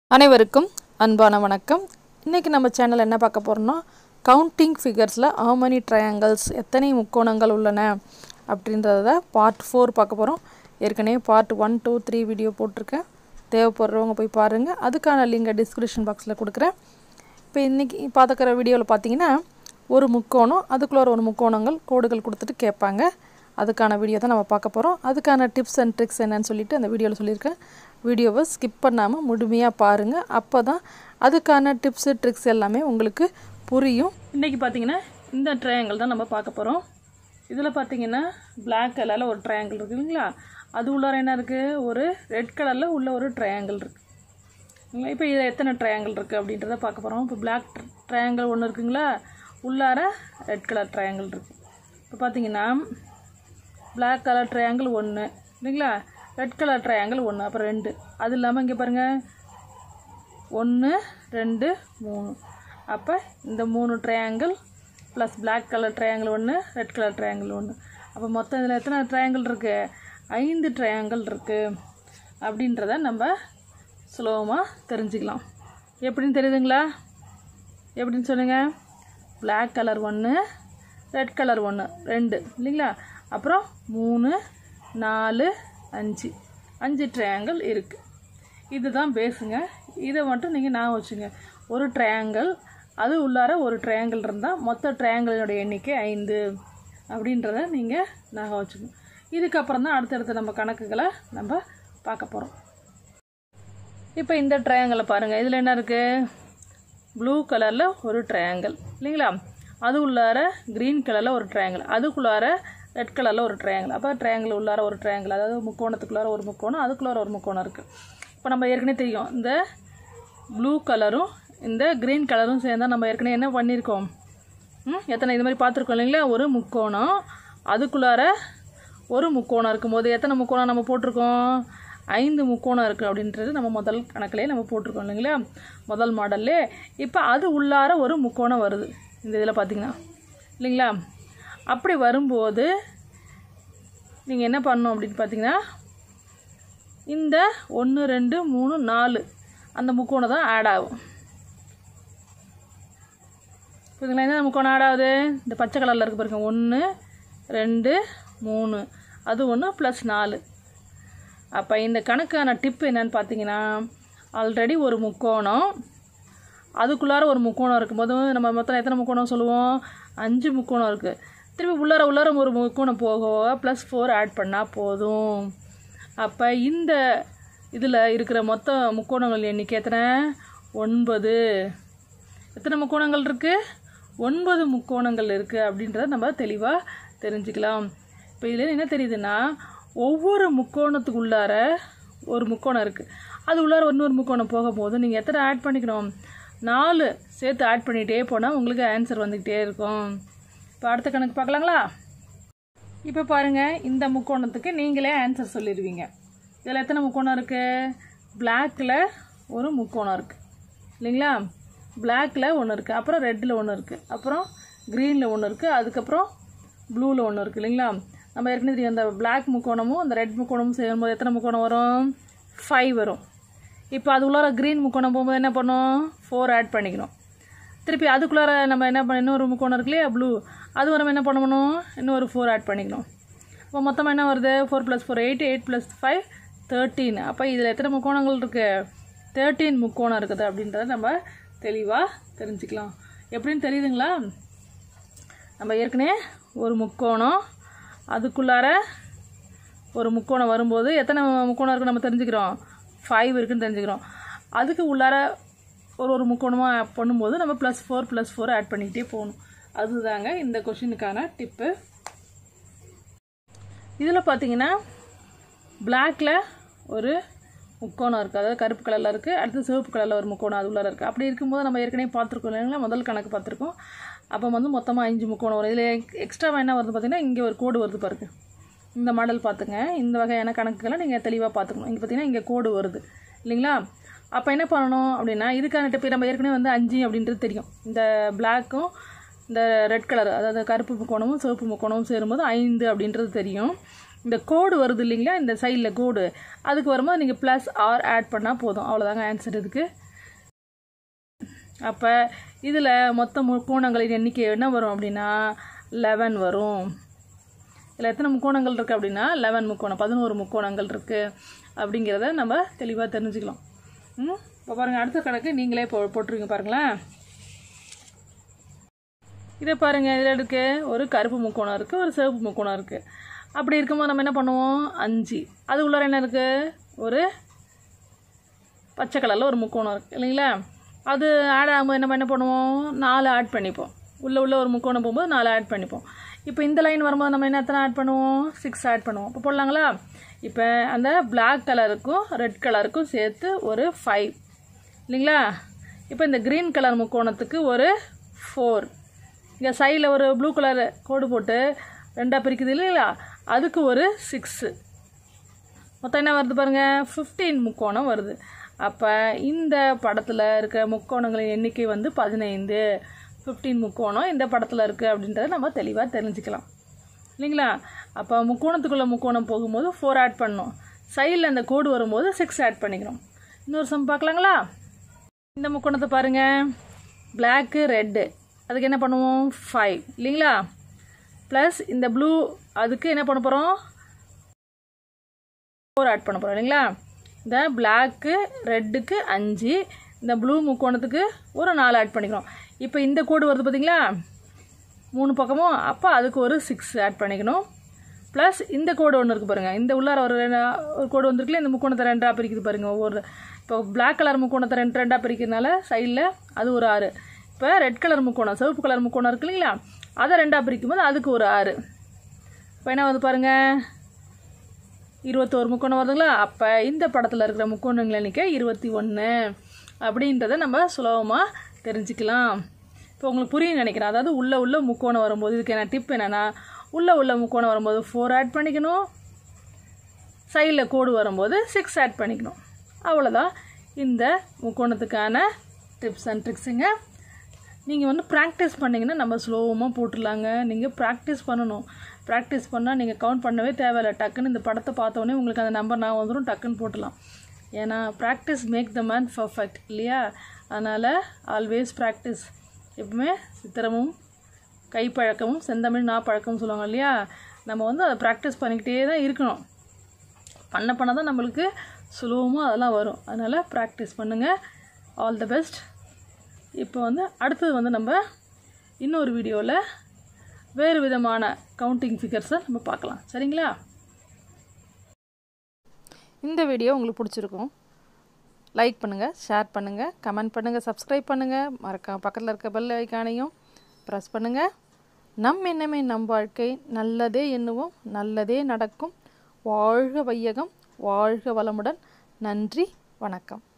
அனைவருக்கும் அன்பான வணக்கம் இன்றைக்கி நம்ம சேனல் என்ன பார்க்க போகிறோம்னா கவுண்டிங் ஃபிகர்ஸில் how many triangles எத்தனை முக்கோணங்கள் உள்ளன அப்படின்றத பார்ட் ஃபோர் பார்க்க போகிறோம் ஏற்கனவே part one two three video போட்டிருக்கேன் தேவைப்படுறவங்க போய் பாருங்கள் அதுக்கான லிங்கை டிஸ்கிரிப்ஷன் பாக்ஸில் கொடுக்குறேன் இப்போ இன்றைக்கி பார்த்துக்கிற வீடியோவில் பார்த்தீங்கன்னா ஒரு முக்கோணம் அதுக்குள்ளே ஒரு முக்கோணங்கள் கோடுகள் கொடுத்துட்டு கேட்பாங்க அதுக்கான வீடியோ தான் நம்ம பார்க்க போகிறோம் அதுக்கான டிப்ஸ் அண்ட் ட்ரிக்ஸ் என்னன்னு சொல்லிட்டு அந்த வீடியோவில் சொல்லியிருக்கேன் வீடியோவை ஸ்கிப் பண்ணாமல் முழுமையாக பாருங்கள் அப்போ தான் அதுக்கான டிப்ஸு ட்ரிக்ஸ் எல்லாமே உங்களுக்கு புரியும் இன்றைக்கி பார்த்தீங்கன்னா இந்த ட்ரையாங்கிள் தான் நம்ம பார்க்க போகிறோம் இதில் பார்த்தீங்கன்னா Black கலரில் ஒரு ட்ரையாங்கிள் இருக்குதுங்களா அது உள்ளார என்ன இருக்குது ஒரு ரெட் கலரில் உள்ள ஒரு ட்ரையாங்கிள் இருக்குது இப்போ இதில் எத்தனை ட்ரையாங்கிள் இருக்குது அப்படின்றத பார்க்க போகிறோம் இப்போ பிளாக் ட்ரையாங்கிள் ஒன்று இருக்குங்களா உள்ளார ரெட் கலர் ட்ரையாங்கிள் இருக்குது இப்போ பார்த்தீங்கன்னா Black கலர் ட்ரையாங்கிள் ஒன்று இல்லைங்களா ரெட் கலர் ட்ரையாங்கிள் ஒன்று அப்புறம் ரெண்டு அது இல்லாமல் இங்கே பாருங்கள் ஒன்று ரெண்டு மூணு அப்போ இந்த மூணு triangle plus Black colour triangle ஒன்று ரெட் கலர் ட்ரையாங்கிள் ஒன்று அப்போ மொத்தம் இதில் எத்தனை ட்ரையாங்கிள் இருக்குது ஐந்து ட்ரையாங்கிள் இருக்குது அப்படின்றத நம்ம சுலபமாக தெரிஞ்சுக்கலாம் எப்படின்னு தெரியுதுங்களா எப்படின்னு சொல்லுங்கள் Black கலர் ஒன்று ரெட் கலர் ஒன்று ரெண்டு இல்லைங்களா அப்புறம் மூணு நாலு அஞ்சு அஞ்சு ட்ரையாங்கிள் இருக்குது இதுதான் பேஸுங்க இதை மட்டும் நீங்கள் ஞாபகம் வச்சுங்க ஒரு ட்ரையாங்கிள் அது உள்ளார ஒரு ட்ரையாங்கிள் இருந்தால் மொத்த ட்ரையாங்கிளினுடைய எண்ணிக்கை ஐந்து அப்படின்றத நீங்கள் ஞாபகம் வச்சுக்கணும் இதுக்கப்புறம் தான் அடுத்தடுத்த நம்ம கணக்குகளை நம்ம பார்க்க போகிறோம் இப்போ இந்த ட்ரையாங்கிளை பாருங்கள் இதில் என்ன இருக்குது ப்ளூ கலரில் ஒரு ட்ரையாங்கிள் இல்லைங்களா அது உள்ளார க்ரீன் கலரில் ஒரு ட்ரையாங்கிள் அதுக்குள்ளார ரெட் கலரில் ஒரு ட்ரையாங்கிள் அப்போ ட்ரையாங்கிள் உள்ளார ஒரு ட்ரையாங்கிள் அதாவது முக்கோணத்துக்குள்ளார ஒரு முக்கோணம் அதுக்குள்ளார ஒரு முக்கோணம் இருக்குது இப்போ நம்ம ஏற்கனவே தெரியும் இந்த ப்ளூ கலரும் இந்த க்ரீன் கலரும் சேர்ந்தால் நம்ம ஏற்கனவே என்ன பண்ணியிருக்கோம் ம் எத்தனை இது மாதிரி பார்த்துருக்கோம் இல்லைங்களா ஒரு முக்கோணம் அதுக்குள்ளார ஒரு முக்கோணம் இருக்கும்போது எத்தனை முக்கோணம் நம்ம போட்டிருக்கோம் ஐந்து முக்கோணம் இருக்குது அப்படின்றது நம்ம முதல் கணக்கிலே நம்ம போட்டிருக்கோம் இல்லைங்களா முதல் மாடல்லே இப்போ அது உள்ளார ஒரு முக்கோணம் வருது இந்த இதில் பார்த்தீங்கன்னா இல்லைங்களா அப்படி வரும்போது நீங்கள் என்ன பண்ணணும் அப்படின்னு பார்த்தீங்கன்னா இந்த ஒன்று ரெண்டு மூணு நாலு அந்த முக்கோணம் தான் ஆட் ஆகும் புரியுதுங்களா என்ன முக்கோணம் ஆட் ஆகுது இந்த பச்சை கலரில் இருக்கு பாருங்க ஒன்று ரெண்டு மூணு அது ஒன்று ப்ளஸ் நாலு அப்போ இந்த கணக்கான டிப் என்னன்னு பார்த்தீங்கன்னா ஆல்ரெடி ஒரு முக்கோணம் அதுக்குள்ளார ஒரு முக்கோணம் இருக்கும்போது நம்ம மொத்தம் எத்தனை முக்கோணம் சொல்லுவோம் அஞ்சு முக்கோணம் இருக்குது திருப்பி உள்ளார உள்ளார ஒரு முக்கோணம் போக ப்ளஸ் ஃபோர் ஆட் பண்ணால் போதும் அப்போ இந்த இதில் இருக்கிற மொத்த முக்கோணங்கள் எண்ணிக்கை எத்தனை ஒன்பது எத்தனை முக்கோணங்கள் இருக்குது ஒன்பது முக்கோணங்கள் இருக்குது அப்படின்றத நம்ம தெளிவாக தெரிஞ்சுக்கலாம் இப்போ இதில் என்ன தெரியுதுன்னா ஒவ்வொரு முக்கோணத்துக்கு உள்ளார ஒரு முக்கோணம் இருக்குது அது உள்ளார இன்னொரு முக்கோணம் போகும்போது நீங்கள் எத்தனை ஆட் பண்ணிக்கணும் நாலு சேர்த்து ஆட் பண்ணிகிட்டே போனால் உங்களுக்கு ஆன்சர் வந்துக்கிட்டே இருக்கும் இப்போ அடுத்த கணக்கு பார்க்கலாங்களா இப்போ பாருங்கள் இந்த முக்கோணத்துக்கு நீங்களே ஆன்சர் சொல்லிடுவீங்க இதில் எத்தனை முக்கோணம் இருக்குது பிளாக்கில் ஒரு முக்கோணம் இருக்குது இல்லைங்களா பிளாக்கில் ஒன்று இருக்குது அப்புறம் ரெட்டில் ஒன்று இருக்குது அப்புறம் க்ரீனில் ஒன்று இருக்குது அதுக்கப்புறம் ப்ளூவில் ஒன்று இருக்குது இல்லைங்களா நம்ம ஏற்கனவே தெரியும் அந்த பிளாக் முக்கோணமும் அந்த ரெட் முக்கோணமும் சேரும்போது எத்தனை முக்கோணம் வரும் ஃபைவ் வரும் இப்போ அது உள்ளார க்ரீன் முக்கோணம் போகும்போது என்ன பண்ணோம் ஃபோர் ஆட் பண்ணிக்கணும் திருப்பி அதுக்குள்ளார நம்ம என்ன பண்ண இன்னொரு முக்கோணம் இருக்கு இல்லையா ப்ளூ அது நம்ம என்ன பண்ணணும் இன்னொரு ஃபோர் ஆட் பண்ணிக்கணும் அப்போ மொத்தமாக என்ன வருது four plus four eight eight plus five thirteen அப்போ இதில் எத்தனை முக்கோணங்கள் இருக்குது தேர்ட்டீன் முக்கோணம் இருக்குது அப்படின்றத நம்ம தெளிவாக தெரிஞ்சுக்கலாம் எப்படின்னு தெரியுதுங்களா நம்ம ஏற்கனவே ஒரு முக்கோணம் அதுக்குள்ளார ஒரு முக்கோணம் வரும்போது எத்தனை முக்கோணம் இருக்குன்னு நம்ம தெரிஞ்சுக்கிறோம் ஃபைவ் இருக்குன்னு தெரிஞ்சுக்கிறோம் அதுக்கு உள்ளார ஒரு ஒரு முக்கோணமாக பண்ணும்போது நம்ம plus four plus four add பண்ணிக்கிட்டே போகணும் அதுதாங்க இந்த கொஷினுக்கான டிப்பு இதில் பார்த்தீங்கன்னா பிளாக்கில் ஒரு முக்கோணம் இருக்குது அதாவது கருப்பு கலரில் இருக்குது அடுத்து சிவப்பு கலரில் ஒரு முக்கோணம் அது உள்ளார இருக்குது அப்படி இருக்கும்போது நம்ம ஏற்கனவே பார்த்துருக்கோம் இல்லைங்களா முதல் கணக்கு பார்த்துருக்கோம் அப்போ வந்து மொத்தமாக அஞ்சு முக்கோணம் வரும் இதில் எக்ஸ்ட்ராவாக என்ன வருது பார்த்தீங்கன்னா இங்கே ஒரு கோடு வருது பாருங்க இந்த மாடல் பார்த்துங்க இந்த வகையான கணக்குகளை நீங்கள் தெளிவாக பார்த்துக்கணும் இங்கே பார்த்தீங்கன்னா இங்கே கோடு வருது இல்லைங்களா அப்போ என்ன பண்ணணும் அப்படின்னா இதுக்கான டிப்பு நம்ம ஏற்கனவே வந்து அஞ்சு அப்படின்றது தெரியும் இந்த பிளாக்கும் இந்த ரெட் கலர் அதாவது கருப்பு முக்கோணமும் சிவப்பு முக்கோணமும் சேரும்போது ஐந்து அப்படின்றது தெரியும் இந்த கோடு வருது இல்லைங்களா இந்த சைடில் கோடு அதுக்கு வரும்போது நீங்கள் ப்ளஸ் ஆர் ஆட் பண்ணால் போதும் அவ்வளோதாங்க ஆன்சர் இதுக்கு அப்போ இதில் மொத்த முக்கோணங்களின் எண்ணிக்கை என்ன வரும் அப்படின்னா லெவன் வரும் இதில் எத்தனை முக்கோணங்கள் இருக்குது அப்படின்னா லெவன் முக்கோணம் பதினோரு முக்கோணங்கள் இருக்குது அப்படிங்கிறத நம்ம தெளிவாக தெரிஞ்சுக்கலாம் ம் இப்போ பாருங்கள் அடுத்த கணக்கு நீங்களே போ போட்டுருங்க பாருங்களேன் இதை பாருங்கள் இதில் இருக்கு ஒரு கருப்பு முக்கோணம் இருக்குது ஒரு சிவப்பு முக்கோணம் இருக்குது அப்படி இருக்கும்போது நம்ம என்ன பண்ணுவோம் அஞ்சு அது உள்ளார என்ன இருக்குது ஒரு பச்சை கலரில் ஒரு முக்கோணம் இருக்குது இல்லைங்களா அது ஆட் ஆகும்போது நம்ம என்ன பண்ணுவோம் நாலு ஆட் பண்ணிப்போம் உள்ளே உள்ள ஒரு முக்கோணம் போகும்போது நாலு ஆட் பண்ணிப்போம் இப்போ இந்த லைன் வரும்போது நம்ம என்ன எத்தனை ஆட் பண்ணுவோம் சிக்ஸ் ஆட் பண்ணுவோம் இப்போ போடலாங்களா இப்போ அந்த பிளாக் கலருக்கும் ரெட் கலருக்கும் சேர்த்து ஒரு ஃபைவ் இல்லைங்களா இப்போ இந்த க்ரீன் கலர் முக்கோணத்துக்கு ஒரு ஃபோர் இங்கே சைடில் ஒரு ப்ளூ கலர் கோடு போட்டு ரெண்டாக பிரிக்குது இல்லைங்களா அதுக்கு ஒரு சிக்ஸு மொத்தம் என்ன வருது பாருங்கள் ஃபிஃப்டீன் முக்கோணம் வருது அப்போ இந்த படத்தில் இருக்க முக்கோணங்களின் எண்ணிக்கை வந்து பதினைந்து ஃபிஃப்டீன் முக்கோணம் இந்த படத்தில் இருக்குது அப்படின்றத நம்ம தெளிவாக தெரிஞ்சுக்கலாம் இல்லைங்களா அப்போ முக்கோணத்துக்குள்ளே முக்கோணம் போகும்போது ஃபோர் ஆட் பண்ணணும் சைடில் அந்த கோடு வரும்போது சிக்ஸ் ஆட் பண்ணிக்கணும் இன்னொரு சம் பார்க்கலாங்களா இந்த முக்கோணத்தை பாருங்கள் பிளாக்கு ரெட்டு அதுக்கு என்ன பண்ணுவோம் ஃபைவ் இல்லைங்களா ப்ளஸ் இந்த ப்ளூ அதுக்கு என்ன பண்ண போகிறோம் ஃபோர் ஆட் பண்ண போகிறோம் இல்லைங்களா இந்த பிளாக்கு ரெட்டுக்கு அஞ்சு இந்த ப்ளூ முக்கோணத்துக்கு ஒரு நாலு ஆட் பண்ணிக்கிறோம் இப்போ இந்த கோடு வருது பார்த்தீங்களா மூணு பக்கமும் அப்போ அதுக்கு ஒரு சிக்ஸ் ஆட் பண்ணிக்கணும் ப்ளஸ் இந்த கோடு ஒன்று இருக்குது பாருங்கள் இந்த உள்ளார ஒரு ரெண்டு ஒரு கோடு வந்திருக்குல்ல இந்த முக்கோணத்தை ரெண்டாக பிரிக்குது பாருங்கள் ஒவ்வொரு இப்போ பிளாக் கலர் முக்கோணத்தை ரெண்டு ரெண்டாக பிரிக்கிறதுனால சைடில் அது ஒரு ஆறு இப்போ ரெட் கலர் முக்கோணம் சிவப்பு கலர் முக்கோணம் இருக்கு இல்லைங்களா அதை ரெண்டாக பிரிக்கும்போது அதுக்கு ஒரு ஆறு இப்போ என்ன வந்து பாருங்கள் இருபத்தோரு முக்கோணம் வருதுங்களா அப்போ இந்த படத்தில் இருக்கிற முக்கோணங்கள் எண்ணிக்கை இருபத்தி ஒன்று அப்படின்றத நம்ம சுலபமாக தெரிஞ்சுக்கலாம் இப்போ உங்களுக்கு புரியும் நினைக்கிறேன் அதாவது உள்ளே உள்ள முக்கோணம் வரும்போது இதுக்கு என்ன டிப் என்னென்னா உள்ளே உள்ள முக்கோணம் வரும்போது ஃபோர் ஆட் பண்ணிக்கணும் சைடில் கோடு வரும்போது சிக்ஸ் ஆட் பண்ணிக்கணும் அவ்வளோதான் இந்த முக்கோணத்துக்கான டிப்ஸ் அண்ட் ட்ரிக்ஸுங்க நீங்கள் வந்து ப்ராக்டிஸ் பண்ணிங்கன்னா நம்ம ஸ்லோவமாக போட்டுடலாங்க நீங்கள் ப்ராக்டிஸ் பண்ணணும் ப்ராக்டிஸ் பண்ணால் நீங்கள் கவுண்ட் பண்ணவே தேவையில்லை டக்குன்னு இந்த படத்தை பார்த்தோன்னே உங்களுக்கு அந்த நம்பர் நான் வந்துடும் டக்குன்னு போட்டுடலாம் ஏன்னா practice make the man perfect இல்லையா அதனால் ஆல்வேஸ் ப்ராக்டிஸ் எப்பவுமே சித்திரமும் கைப்பழக்கமும் செந்தமிழ் நாப்பழக்கமும் சொல்லுவாங்க இல்லையா நம்ம வந்து அதை ப்ராக்டிஸ் பண்ணிக்கிட்டே தான் இருக்கணும் பண்ண பண்ண தான் நம்மளுக்கு சுலபமாக அதெல்லாம் வரும் அதனால் ப்ராக்டிஸ் பண்ணுங்கள் ஆல் த பெஸ்ட் இப்போ வந்து அடுத்தது வந்து நம்ம இன்னொரு வீடியோவில் வேறு விதமான கவுண்டிங் ஃபிகர்ஸை நம்ம பார்க்கலாம் சரிங்களா இந்த வீடியோ உங்களுக்கு பிடிச்சிருக்கும் லைக் பண்ணுங்கள் ஷேர் பண்ணுங்கள் கமெண்ட் பண்ணுங்கள் சப்ஸ்கிரைப் பண்ணுங்கள் மறக்க பக்கத்தில் இருக்க பெல் ஐக்கானையும் ப்ரெஸ் பண்ணுங்கள் நம் எண்ணமே நம் வாழ்க்கை நல்லதே எண்ணுவோம் நல்லதே நடக்கும் வாழ்க வையகம் வாழ்க வளமுடன் நன்றி வணக்கம்